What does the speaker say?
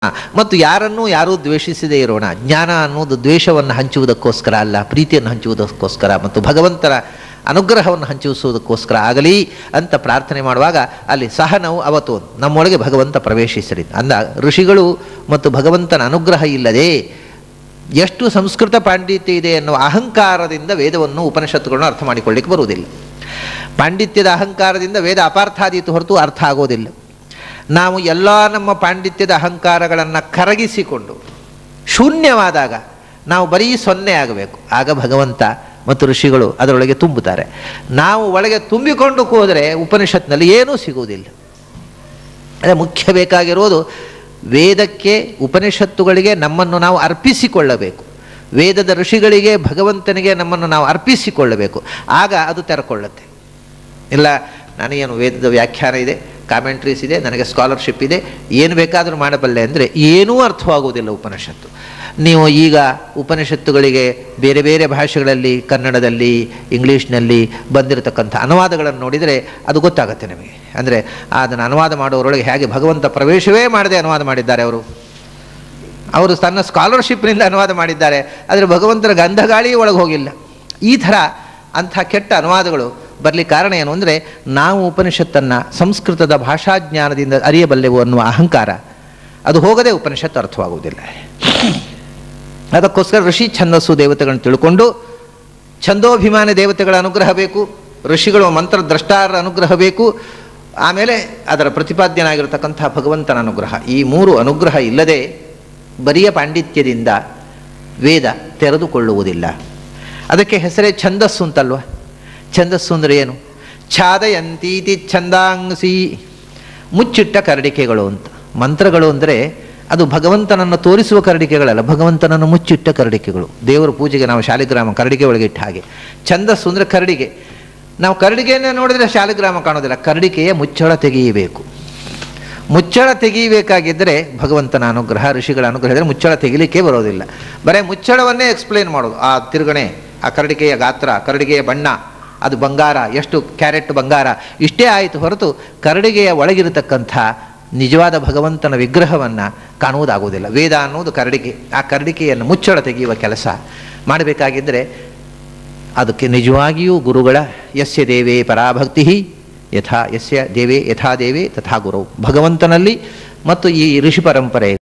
ಮತ್ತು ಯಾರನ್ನೂ ಯಾರೂ ದ್ವೇಷಿಸದೇ ಇರೋಣ ಜ್ಞಾನ ಅನ್ನೋದು ದ್ವೇಷವನ್ನು ಹಂಚುವುದಕ್ಕೋಸ್ಕರ ಅಲ್ಲ ಪ್ರೀತಿಯನ್ನು ಹಂಚುವುದಕ್ಕೋಸ್ಕರ ಮತ್ತು ಭಗವಂತನ ಅನುಗ್ರಹವನ್ನು ಹಂಚಿಸುವುದಕ್ಕೋಸ್ಕರ ಆಗಲಿ ಅಂತ ಪ್ರಾರ್ಥನೆ ಮಾಡುವಾಗ ಅಲ್ಲಿ ಸಹನವು ಅವತ್ತು ನಮ್ಮೊಳಗೆ ಭಗವಂತ ಪ್ರವೇಶಿಸಲಿ ಅಂದ ಋಷಿಗಳು ಮತ್ತು ಭಗವಂತನ ಅನುಗ್ರಹ ಇಲ್ಲದೆ ಎಷ್ಟು ಸಂಸ್ಕೃತ ಪಾಂಡಿತ್ಯ ಇದೆ ಎನ್ನುವ ಅಹಂಕಾರದಿಂದ ವೇದವನ್ನು ಉಪನಿಷತ್ತುಗಳನ್ನು ಅರ್ಥ ಮಾಡಿಕೊಳ್ಳಿಕ್ಕೆ ಬರುವುದಿಲ್ಲ ಪಾಂಡಿತ್ಯದ ಅಹಂಕಾರದಿಂದ ವೇದ ಅಪಾರ್ಥಾದೀತು ಹೊರತು ಅರ್ಥ ಆಗೋದಿಲ್ಲ ನಾವು ಎಲ್ಲ ನಮ್ಮ ಪಾಂಡಿತ್ಯದ ಅಹಂಕಾರಗಳನ್ನು ಕರಗಿಸಿಕೊಂಡು ಶೂನ್ಯವಾದಾಗ ನಾವು ಬರೀ ಸೊನ್ನೆ ಆಗಬೇಕು ಆಗ ಭಗವಂತ ಮತ್ತು ಋಷಿಗಳು ಅದರೊಳಗೆ ತುಂಬುತ್ತಾರೆ ನಾವು ಒಳಗೆ ತುಂಬಿಕೊಂಡು ಹೋದರೆ ಉಪನಿಷತ್ನಲ್ಲಿ ಏನೂ ಸಿಗುವುದಿಲ್ಲ ಅದೇ ಮುಖ್ಯ ಬೇಕಾಗಿರೋದು ವೇದಕ್ಕೆ ಉಪನಿಷತ್ತುಗಳಿಗೆ ನಮ್ಮನ್ನು ನಾವು ಅರ್ಪಿಸಿಕೊಳ್ಳಬೇಕು ವೇದದ ಋಷಿಗಳಿಗೆ ಭಗವಂತನಿಗೆ ನಮ್ಮನ್ನು ನಾವು ಅರ್ಪಿಸಿಕೊಳ್ಳಬೇಕು ಆಗ ಅದು ತೆರಕೊಳ್ಳುತ್ತೆ ಇಲ್ಲ ನನಗೇನು ವೇದದ ವ್ಯಾಖ್ಯಾನ ಇದೆ ಕಾಮೆಂಟ್ರೀಸ್ ಇದೆ ನನಗೆ ಸ್ಕಾಲರ್ಶಿಪ್ ಇದೆ ಏನು ಬೇಕಾದರೂ ಮಾಡಬಲ್ಲೆ ಅಂದರೆ ಏನೂ ಅರ್ಥವಾಗುವುದಿಲ್ಲ ಉಪನಿಷತ್ತು ನೀವು ಈಗ ಉಪನಿಷತ್ತುಗಳಿಗೆ ಬೇರೆ ಬೇರೆ ಭಾಷೆಗಳಲ್ಲಿ ಕನ್ನಡದಲ್ಲಿ ಇಂಗ್ಲೀಷ್ನಲ್ಲಿ ಬಂದಿರತಕ್ಕಂಥ ಅನುವಾದಗಳನ್ನು ನೋಡಿದರೆ ಅದು ಗೊತ್ತಾಗುತ್ತೆ ನಮಗೆ ಅಂದರೆ ಅದನ್ನು ಅನುವಾದ ಮಾಡುವವರೊಳಗೆ ಹೇಗೆ ಭಗವಂತ ಪ್ರವೇಶವೇ ಮಾಡದೆ ಅನುವಾದ ಮಾಡಿದ್ದಾರೆ ಅವರು ಅವರು ತನ್ನ ಸ್ಕಾಲರ್ಶಿಪ್ನಿಂದ ಅನುವಾದ ಮಾಡಿದ್ದಾರೆ ಆದರೆ ಭಗವಂತನ ಗಂಧಗಾಳಿ ಒಳಗೆ ಹೋಗಿಲ್ಲ ಈ ಥರ ಅಂಥ ಕೆಟ್ಟ ಅನುವಾದಗಳು ಬರಲಿಕ್ಕೆ ಕಾರಣ ಏನು ಅಂದರೆ ನಾವು ಉಪನಿಷತ್ತನ್ನು ಸಂಸ್ಕೃತದ ಭಾಷಾಜ್ಞಾನದಿಂದ ಅರಿಯಬಲ್ಲೆವು ಅನ್ನುವ ಅಹಂಕಾರ ಅದು ಹೋಗದೆ ಉಪನಿಷತ್ತು ಅರ್ಥವಾಗುವುದಿಲ್ಲ ಅದಕ್ಕೋಸ್ಕರ ಋಷಿ ಛಂದಸ್ಸು ದೇವತೆಗಳನ್ನು ತಿಳ್ಕೊಂಡು ಛಂದೋಭಿಮಾನಿ ದೇವತೆಗಳ ಅನುಗ್ರಹ ಬೇಕು ಋಷಿಗಳು ಮಂತ್ರ ದ್ರಷ್ಟಾರ ಅನುಗ್ರಹ ಬೇಕು ಆಮೇಲೆ ಅದರ ಪ್ರತಿಪಾದ್ಯನಾಗಿರತಕ್ಕಂಥ ಭಗವಂತನ ಅನುಗ್ರಹ ಈ ಮೂರು ಅನುಗ್ರಹ ಇಲ್ಲದೆ ಬರಿಯ ಪಾಂಡಿತ್ಯದಿಂದ ವೇದ ತೆರೆದುಕೊಳ್ಳುವುದಿಲ್ಲ ಅದಕ್ಕೆ ಹೆಸರೇ ಛಂದಸ್ಸು ಅಂತಲ್ವ ಛಂದಸ್ಸು ಅಂದರೆ ಏನು ಛಾದಯಂತೀತಿ ಛಂದಾಂಸಿ ಮುಚ್ಚಿಟ್ಟ ಕರಡಿಕೆಗಳು ಅಂತ ಮಂತ್ರಗಳು ಅಂದರೆ ಅದು ಭಗವಂತನನ್ನು ತೋರಿಸುವ ಕರಡಿಕೆಗಳಲ್ಲ ಭಗವಂತನನ್ನು ಮುಚ್ಚಿಟ್ಟ ಕರಡಿಕೆಗಳು ದೇವರ ಪೂಜೆಗೆ ನಾವು ಶಾಲಿಗ್ರಾಮ ಕರಡಿಗೆ ಒಳಗೆ ಇಟ್ಟ ಹಾಗೆ ಛಂದಸ್ಸು ಅಂದರೆ ಕರಡಿಗೆ ನಾವು ಕರಡಿಗೆಯನ್ನು ನೋಡಿದರೆ ಶಾಲಿಗ್ರಾಮ ಕಾಣೋದಿಲ್ಲ ಕರಡಿಕೆಯ ಮುಚ್ಚಳ ತೆಗೆಯಬೇಕು ಮುಚ್ಚಳ ತೆಗೀಬೇಕಾಗಿದ್ದರೆ ಭಗವಂತನ ಅನುಗ್ರಹ ಋಷಿಗಳ ಅನುಗ್ರಹ ಇದ್ದರೆ ಮುಚ್ಚಳ ತೆಗಿಲಿಕ್ಕೆ ಬರೋದಿಲ್ಲ ಬರೀ ಮುಚ್ಚಳವನ್ನೇ ಎಕ್ಸ್ಪ್ಲೇನ್ ಮಾಡೋದು ಆ ತಿರುಗಣೆ ಆ ಕರಡಿಕೆಯ ಗಾತ್ರ ಕರಡಿಗೆಯ ಬಣ್ಣ ಅದು ಬಂಗಾರ ಎಷ್ಟು ಕ್ಯಾರೆಟ್ ಬಂಗಾರ ಇಷ್ಟೇ ಆಯಿತು ಹೊರತು ಕರಡಿಗೆಯ ಒಳಗಿರತಕ್ಕಂಥ ನಿಜವಾದ ಭಗವಂತನ ವಿಗ್ರಹವನ್ನು ಕಾಣುವುದಾಗುವುದಿಲ್ಲ ವೇದ ಅನ್ನೋದು ಕರಡಿಕೆ ಆ ಕರಡಿಕೆಯನ್ನು ಮುಚ್ಚಳ ತೆಗೆಯುವ ಕೆಲಸ ಮಾಡಬೇಕಾಗಿದ್ದರೆ ಅದಕ್ಕೆ ನಿಜವಾಗಿಯೂ ಗುರುಗಳ ಯಸ್ಯ ದೇವೇ ಪರಾಭಕ್ತಿ ಯಥಾ ಯಸ್ಯ ದೇವೇ ಯಥಾ ದೇವೇ ತಥಾ ಗುರು ಭಗವಂತನಲ್ಲಿ ಮತ್ತು ಈ ಋಷಿ ಪರಂಪರೆ